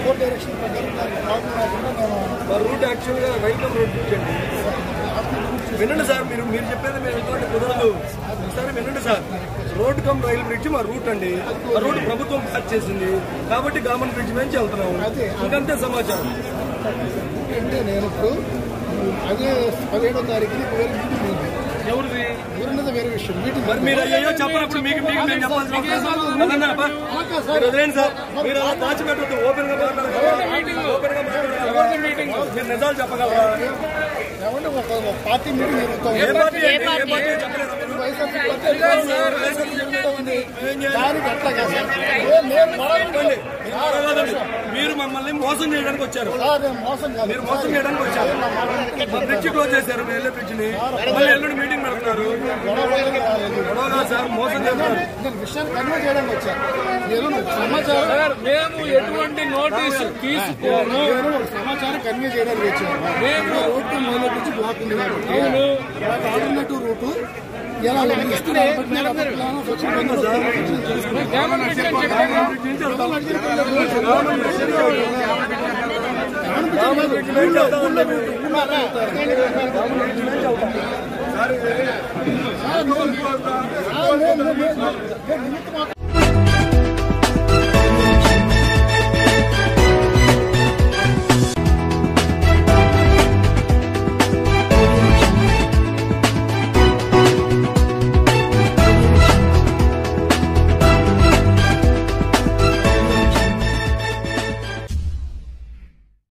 Court direction ప్రకారం దానికి problem రాకుండా నేను మా రూట్ యాక్చువల్గా వెల్కమ్ రూట్ ఇచ్చండి వినండి సార్ మీరు మీరు చెప్పేది మేము ఎటువంటి కుదరదు ఒకసారి వినండి sir road cum rail bridge మా రూట్ అండి ఆ రూట్ ప్రభుత్వం ప్యాక్ చేసింది కాబట్టి గవర్నమెంట్ బ్రిడ్జ్ నుంచి వెళ్తున్నాము ఇంకంతే సమాచారం అంటే నేను ఇప్పుడు అదే పదిహేడో తారీఖుని ఇప్పుడు వేరే మీటింగ్ ఉంది ఎవరిది ఊరినది వేరే విషయం మీటింగ్ మరి మీరు అయ్యో చెప్పనప్పుడు మీకు మీకు మేము చెప్పాల్సిన అవసరం లేదు. అదన్నా అబ్బా. మీరు వదిలేండి సార్ మీరు అలా దాచిపెట్టద్దు ఓపెన్ గా మాట్లాడగలరా ఓపెన్ గా మాట్లాడగలరా మీరు నిజాలు చెప్పగలరా ఏమంటే ఒక ఒక పార్టీ మీటింగ్ జరుగుతుంది ఏ పార్టీ ఏంటి? ఏ పార్టీ చెప్పలేదు వైఎస్ఆర్సీ పార్టీ అధికారులు జరుగుతూ ఉంది. దానికి అట్లా కాదు సార్. ఏ మేము మరొకటి. మీరు మమ్మల్ని మోసం చేయడానికి వచ్చారు సార్, నేను మోసం కాదు. మీరు మోసం చేయడానికి వచ్చారు మా బ్రిడ్జ్ క్లోజ్ చేశారు మీ ఎల్లు బ్రిడ్జ్ ని మళ్ళీ ఎల్లుండి మీటింగ్ పెడుతున్నారు గొడవలకు రాలేదు. గొడవ కాదు సార్ మోసం చేస్తున్నారు నేను విషయాన్ని కన్వే చేయడానికి వచ్చాను నేను సమాచారం సార్ మేము ఎటువంటి నోటీసు తీసుకోము నేను ఒక సమాచారం కన్వే చేయడానికి వచ్చాను మేము రోడ్డు మొదటి నుంచి బ్లాక్ ఉంది కాబట్టి నాకు ఆల్టర్నేటివ్ రూటు ఎలా ఉంది? ఇస్తున్నారు కాబట్టి నేను అప్పుడు ప్లాన్ ఆఫ్ యాక్షన్ కింద యాక్షన్ తీసుకున్నాను. గవర్నమెంట్ బ్రిడ్జ్ అని చెప్పాము. బ్రిడ్జ్ నుంచి వెళ్తాం గవర్నమెంట్ బ్రిడ్జ్ నుంచి వెళ్తాం. గవర్నమెంట్ బ్రిడ్జ్ నుంచి వెళ్తాం సార్, నేను- సార్, నేను- నేను- నేను నిమిత్తం